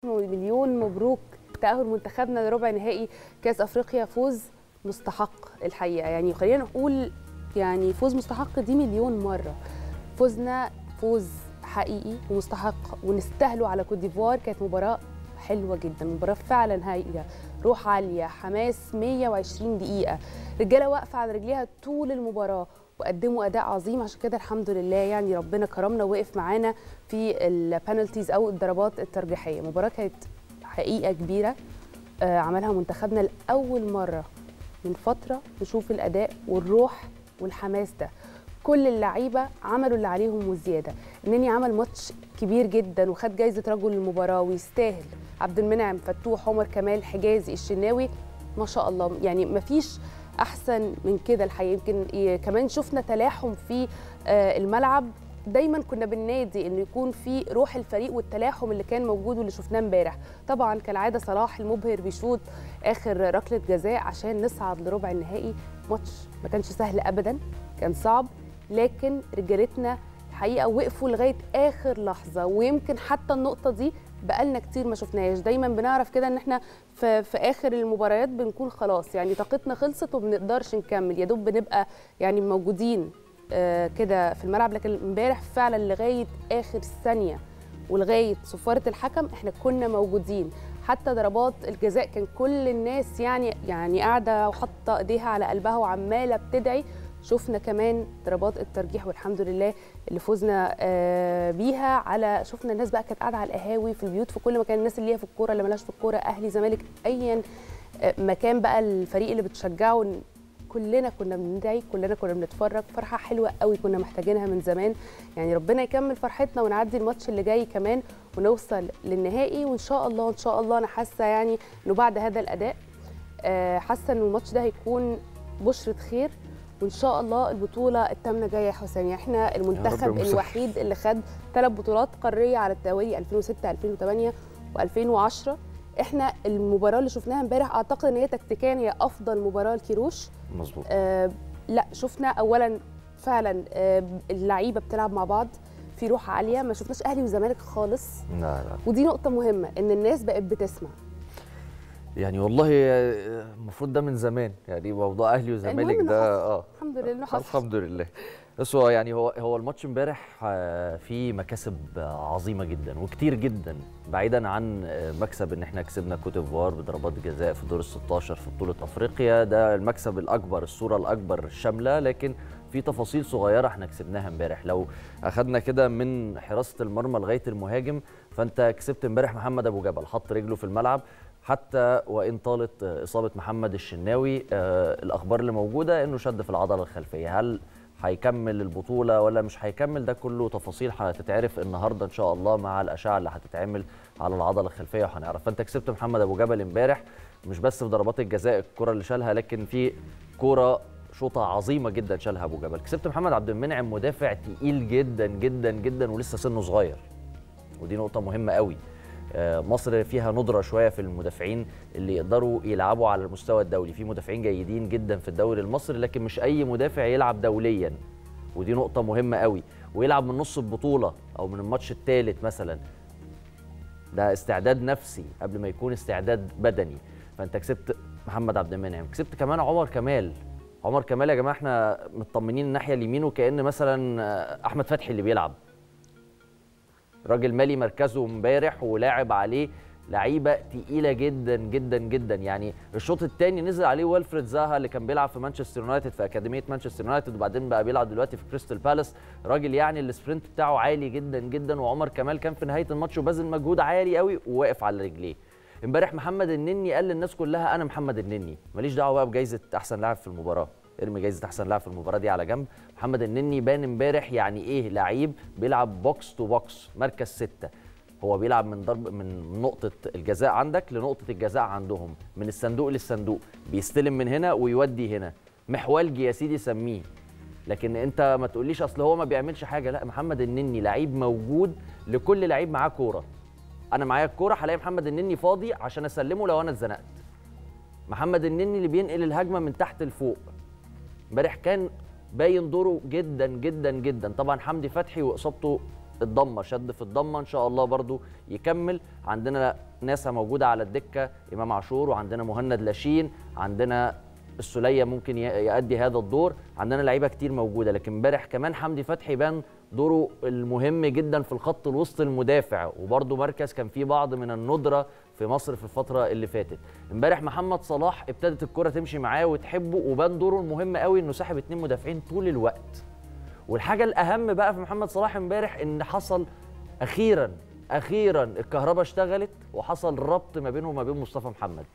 مليون مبروك تأهل منتخبنا لربع نهائي كأس أفريقيا فوز مستحق الحقيقة يعني خلينا نقول يعني فوز مستحق دي مليون مرة فوزنا فوز حقيقي ومستحق ونستاهله على كوت ديفوار كانت مباراة حلوة جدا مباراة فعلا هايلة روح عالية حماس 120 دقيقة رجالة واقفة على رجليها طول المباراة وقدموا اداء عظيم عشان كده الحمد لله يعني ربنا كرمنا ووقف معانا في البنالتيز او الضربات الترجيحيه مباراه كانت حقيقه كبيره آه، عملها منتخبنا لاول مره من فتره نشوف الاداء والروح والحماس ده كل اللعيبه عملوا اللي عليهم وزياده النني عمل ماتش كبير جدا وخد جايزه رجل المباراه ويستاهل عبد المنعم فتوح عمر كمال حجازي الشناوي ما شاء الله يعني مفيش احسن من كده الحقيقه يمكن ي- كمان شفنا تلاحم في آه، الملعب دايما كنا بننادي انه يكون في روح الفريق والتلاحم اللي كان موجود واللي شفناه امبارح طبعا كالعاده صلاح المبهر بيشوط اخر ركله جزاء عشان نصعد لربع النهائي ماتش ما كانش سهل ابدا كان صعب لكن رجالتنا الحقيقه وقفوا لغايه اخر لحظه ويمكن حتى النقطه دي بقالنا كتير ما شفناهاش دايما بنعرف كده ان احنا في, في اخر المباريات بنكون خلاص يعني طاقتنا خلصت وبنقدرش نكمل يا دوب بنبقى يعني موجودين آه، كده في الملعب لكن امبارح فعلا لغايه اخر ثانيه ولغايه صفاره الحكم احنا كنا موجودين حتى ضربات الجزاء كان كل الناس يعني يعني قاعده وحاطه ايديها على قلبها وعماله بتدعي شفنا كمان ضربات الترجيح والحمد لله اللي فزنا آه، بيها على شفنا الناس بقى كانت قاعده على القهاوي في البيوت في كل مكان الناس اللي ليها في الكوره اللي مالهاش في الكوره اهلي زمالك ايا آه، مكان بقى الفريق اللي بتشجعه كلنا كنا بندعي كلنا كنا بنتفرج فرحه حلوه قوي كنا محتاجينها من زمان يعني ربنا يكمل فرحتنا ونعدي الماتش اللي جاي كمان ونوصل للنهائي وان شاء الله ان شاء الله انا حاسه يعني انه بعد هذا الاداء آه، حاسه ان الماتش ده هيكون بشره خير وان شاء الله البطوله الثامنه جايه يا حسام يعني احنا المنتخب مسهل. الوحيد اللي خد ثلاث بطولات قاريه على التوالي 2006 2008 و2010 احنا المباراه اللي شفناها امبارح اعتقد ان هي تكتيكيا هي افضل مباراه لكيروش مظبوط آه لا شفنا اولا فعلا آه اللعيبه بتلعب مع بعض في روح عاليه ما شفناش اهلي وزمالك خالص لا لا ودي نقطه مهمه ان الناس بقت بتسمع يعني والله آه، المفروض ده من زمان يعني موضوع اهلي وزمالك المهم إنه ده حصل. اه الحمد لله انه حصل الحمد لله بس هو يعني هو هو الماتش امبارح آه، فيه مكاسب آه، عظيمه جدا وكتير جدا بعيدا عن آه، مكسب ان احنا كسبنا كوت ديفوار بضربات جزاء في دور ال 16 في بطوله افريقيا ده المكسب الاكبر الصوره الاكبر الشامله لكن في تفاصيل صغيره احنا كسبناها امبارح لو اخدنا كده من حراسه المرمى لغايه المهاجم فانت كسبت امبارح محمد ابو جبل حط رجله في الملعب حتى وان طالت آه، اصابه محمد الشناوي آه، الاخبار اللي موجوده انه شد في العضله الخلفيه هل هيكمل البطوله ولا مش هيكمل ده كله تفاصيل هتتعرف النهارده ان شاء الله مع الاشعه اللي هتتعمل على العضله الخلفيه وهنعرف فانت كسبت محمد ابو جبل امبارح مش بس في ضربات الجزاء الكره اللي شالها لكن في كوره شوطه عظيمه جدا شالها ابو جبل كسبت محمد عبد المنعم مدافع تقيل جدا جدا جدا ولسه سنه صغير ودي نقطه مهمه قوي آه، مصر فيها ندره شويه في المدافعين اللي يقدروا يلعبوا على المستوى الدولي في مدافعين جيدين جدا في الدوري المصري لكن مش اي مدافع يلعب دوليا ودي نقطه مهمه قوي ويلعب من نص البطوله او من الماتش الثالث مثلا ده استعداد نفسي قبل ما يكون استعداد بدني فانت كسبت محمد عبد المنعم كسبت كمان عمر كمال عمر كمال يا جماعه احنا مطمنين الناحيه اليمين وكان مثلا آه، احمد فتحي اللي بيلعب راجل مالي مركزه امبارح ولاعب عليه لعيبه تقيله جدا جدا جدا يعني الشوط الثاني نزل عليه والفريد زاها اللي كان بيلعب في مانشستر يونايتد في اكاديميه مانشستر يونايتد وبعدين بقى بيلعب دلوقتي في كريستال بالاس راجل يعني السبرنت بتاعه عالي جدا جدا وعمر كمال كان في نهايه الماتش وبذل مجهود عالي قوي وواقف على رجليه امبارح محمد النني قال للناس كلها انا محمد النني ماليش دعوه بقى بجائزه احسن لاعب في المباراه ارمي جايزه احسن لاعب في المباراه دي على جنب محمد النني بان امبارح يعني ايه لعيب بيلعب بوكس تو بوكس مركز ستة هو بيلعب من ضرب من نقطة الجزاء عندك لنقطة الجزاء عندهم من الصندوق للصندوق بيستلم من هنا ويودي هنا محوالجي يا سيدي سميه لكن انت ما تقوليش اصل هو ما بيعملش حاجة لا محمد النني لعيب موجود لكل لعيب معاه كورة انا معايا الكورة هلاقي محمد النني فاضي عشان اسلمه لو انا اتزنقت محمد النني اللي بينقل الهجمة من تحت لفوق امبارح كان باين دوره جدا جدا جدا طبعا حمدي فتحي واصابته الضمه شد في الضمه ان شاء الله برضو يكمل عندنا ناس موجوده على الدكه امام عاشور وعندنا مهند لاشين عندنا السوليه ممكن ي- يؤدي هذا الدور عندنا لعيبه كتير موجوده لكن امبارح كمان حمدي فتحي بان دوره المهم جدا في الخط الوسط المدافع وبرضه مركز كان فيه بعض من الندره في مصر في الفتره اللي فاتت امبارح محمد صلاح ابتدت الكره تمشي معاه وتحبه وبان دوره المهم قوي انه ساحب اتنين مدافعين طول الوقت والحاجه الاهم بقى في محمد صلاح امبارح ان حصل اخيرا اخيرا الكهرباء اشتغلت وحصل ربط ما بينه وما بين مصطفى محمد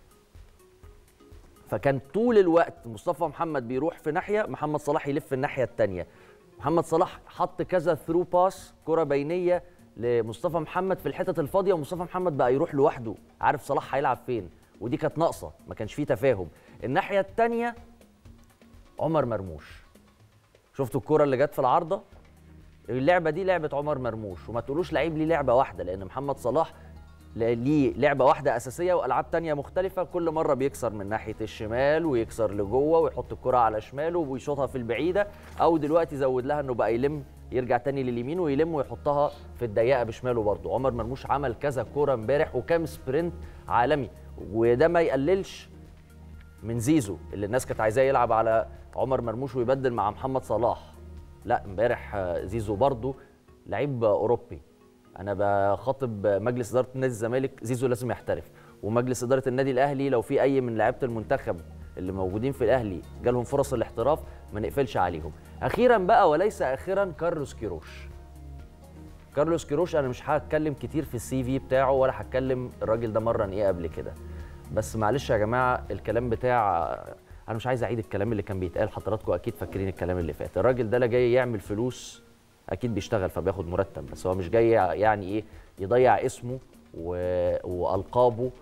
فكان طول الوقت مصطفى محمد بيروح في ناحيه محمد صلاح يلف في الناحيه الثانيه محمد صلاح حط كذا ثرو باس كره بينيه لمصطفى محمد في الحتت الفاضيه ومصطفى محمد بقى يروح لوحده عارف صلاح هيلعب فين ودي كانت ناقصه ما كانش فيه تفاهم الناحيه الثانيه عمر مرموش شفتوا الكره اللي جت في العارضه اللعبه دي لعبه عمر مرموش وما تقولوش لعيب ليه لعبه واحده لان محمد صلاح ل- ليه لعبه واحده اساسيه والعاب تانية مختلفه كل مره بيكسر من ناحيه الشمال ويكسر لجوه ويحط الكره على شماله ويشوطها في البعيده او دلوقتي زود لها انه بقى يلم يرجع تاني لليمين ويلم ويحطها في الضيقه بشماله برضه عمر مرموش عمل كذا كوره امبارح وكام سبرنت عالمي وده ما يقللش من زيزو اللي الناس كانت عايزاه يلعب على عمر مرموش ويبدل مع محمد صلاح لا امبارح آه، زيزو برضه لعيب اوروبي انا بخاطب مجلس اداره نادي الزمالك زيزو لازم يحترف ومجلس اداره النادي الاهلي لو في اي من لعيبه المنتخب اللي موجودين في الاهلي جالهم فرص الاحتراف ما نقفلش عليهم اخيرا بقى وليس اخيرا كارلوس كيروش كارلوس كيروش انا مش هتكلم كتير في السي في بتاعه ولا هتكلم الراجل ده مرن ايه قبل كده بس معلش يا جماعه الكلام بتاع انا مش عايز اعيد الكلام اللي كان بيتقال حضراتكم اكيد فاكرين الكلام اللي فات الراجل ده لا جاي يعمل فلوس اكيد بيشتغل فبياخد مرتب بس هو مش جاي يعني ايه يضيع اسمه و... والقابه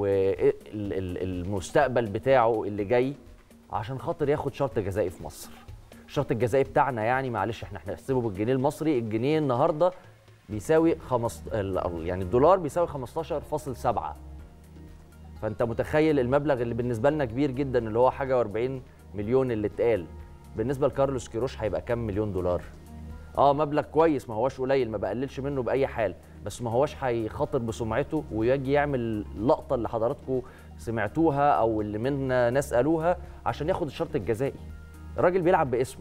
والمستقبل بتاعه اللي جاي عشان خاطر ياخد شرط جزائي في مصر الشرط الجزائي بتاعنا يعني معلش احنا هنحسبه بالجنيه المصري الجنيه النهارده بيساوي خمس ال- يعني الدولار بيساوي 15.7 فانت متخيل المبلغ اللي بالنسبه لنا كبير جدا اللي هو حاجه و40 مليون اللي اتقال بالنسبه لكارلوس كيروش هيبقى كام مليون دولار اه مبلغ كويس ما هوش قليل ما بقللش منه باي حال بس ما هوش هيخاطر بسمعته ويجي يعمل اللقطه اللي حضراتكم سمعتوها او اللي منا ناس قالوها عشان ياخد الشرط الجزائي الراجل بيلعب باسمه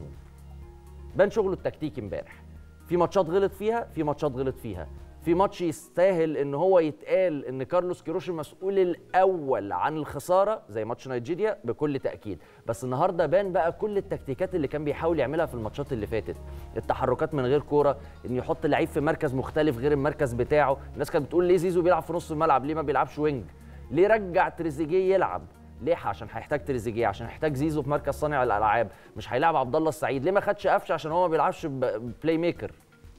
بان شغله التكتيكي امبارح في ماتشات غلط فيها في ماتشات غلط فيها في ماتش يستاهل ان هو يتقال ان كارلوس كيروش المسؤول الاول عن الخساره زي ماتش نيجيريا بكل تاكيد بس النهارده بان بقى كل التكتيكات اللي كان بيحاول يعملها في الماتشات اللي فاتت التحركات من غير كوره ان يحط اللعيب في مركز مختلف غير المركز بتاعه الناس كانت بتقول ليه زيزو بيلعب في نص الملعب ليه ما بيلعبش وينج ليه رجع تريزيجيه يلعب ليه عشان هيحتاج تريزيجيه عشان هيحتاج زيزو في مركز صانع الالعاب مش هيلعب عبد الله السعيد ليه ما خدش قفشه عشان هو ما بيلعبش ب- بلاي ميكر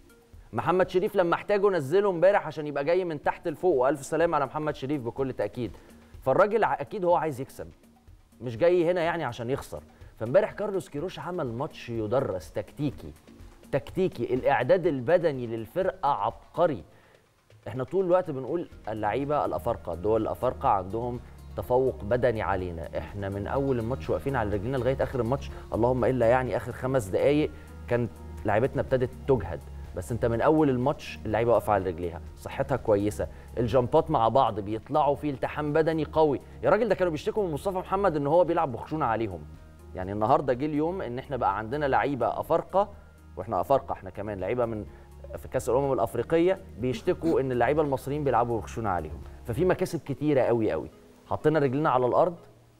محمد شريف لما احتاجه نزله امبارح عشان يبقى جاي من تحت لفوق والف سلام على محمد شريف بكل تاكيد فالراجل ع- اكيد هو عايز يكسب مش جاي هنا يعني عشان يخسر فامبارح كارلوس كيروش عمل ماتش يدرس تكتيكي تكتيكي الاعداد البدني للفرقه عبقري احنا طول الوقت بنقول اللعيبه الافارقه الدول الافارقه عندهم تفوق بدني علينا احنا من اول الماتش واقفين على رجلينا لغايه اخر الماتش اللهم الا يعني اخر خمس دقائق كانت لعيبتنا ابتدت تجهد بس انت من اول الماتش اللعيبه واقفه على رجليها صحتها كويسه الجامبات مع بعض بيطلعوا في التحام بدني قوي يا راجل ده كانوا بيشتكوا من مصطفى محمد ان هو بيلعب بخشونه عليهم يعني النهارده جه اليوم ان احنا بقى عندنا لعيبه افارقه واحنا افارقه احنا كمان لعيبه من في كاس الامم الافريقيه بيشتكوا ان اللعيبه المصريين بيلعبوا بخشونه عليهم ففي مكاسب كتيره قوي قوي حطينا رجلنا على الارض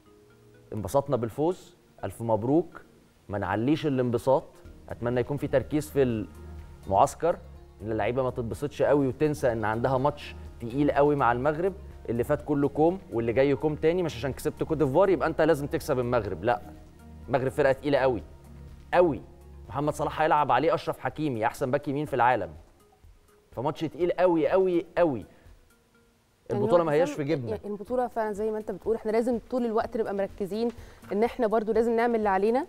انبسطنا بالفوز الف مبروك ما نعليش الانبساط اتمنى يكون في تركيز في المعسكر ان اللعيبه ما تتبسطش قوي وتنسى ان عندها ماتش تقيل قوي مع المغرب اللي فات كله كوم واللي جاي كوم تاني مش عشان كسبت كوت ديفوار يبقى انت لازم تكسب المغرب لا المغرب فرقه تقيله قوي قوي محمد صلاح هيلعب عليه اشرف حكيمي احسن باك يمين في العالم فماتش تقيل قوي قوي قوي يعني البطوله هو ما هياش زي- في جبنه يعني البطوله فعلا زي ما انت بتقول احنا لازم طول الوقت نبقى مركزين ان احنا برضو لازم نعمل اللي علينا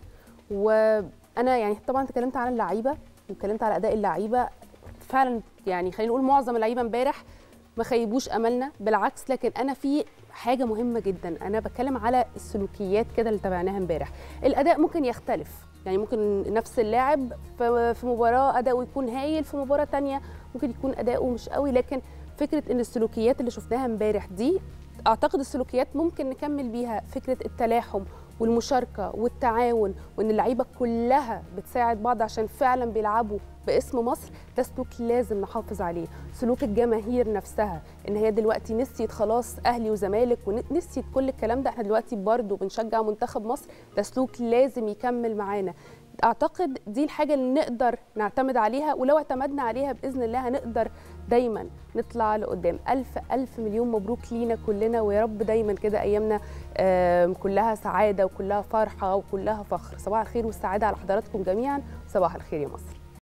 وانا يعني طبعا اتكلمت عن اللعيبه واتكلمت على اداء اللعيبه فعلا يعني خلينا نقول معظم اللعيبه امبارح ما خيبوش املنا بالعكس لكن انا في حاجه مهمه جدا انا بتكلم على السلوكيات كده اللي تابعناها امبارح الاداء ممكن يختلف يعني ممكن نفس اللاعب في في مباراه اداؤه يكون هايل في مباراه تانية ممكن يكون اداؤه مش قوي لكن فكره ان السلوكيات اللي شفناها امبارح دي اعتقد السلوكيات ممكن نكمل بيها فكره التلاحم والمشاركه والتعاون وان اللعيبه كلها بتساعد بعض عشان فعلا بيلعبوا باسم مصر ده سلوك لازم نحافظ عليه سلوك الجماهير نفسها ان هي دلوقتي نسيت خلاص اهلي وزمالك ونسيت كل الكلام ده احنا دلوقتي برضو بنشجع منتخب مصر ده سلوك لازم يكمل معانا اعتقد دي الحاجه اللي نقدر نعتمد عليها ولو اعتمدنا عليها باذن الله هنقدر دايما نطلع لقدام الف الف مليون مبروك لينا كلنا ويا رب دايما كده ايامنا كلها سعاده وكلها فرحه وكلها فخر صباح الخير والسعاده على حضراتكم جميعا صباح الخير يا مصر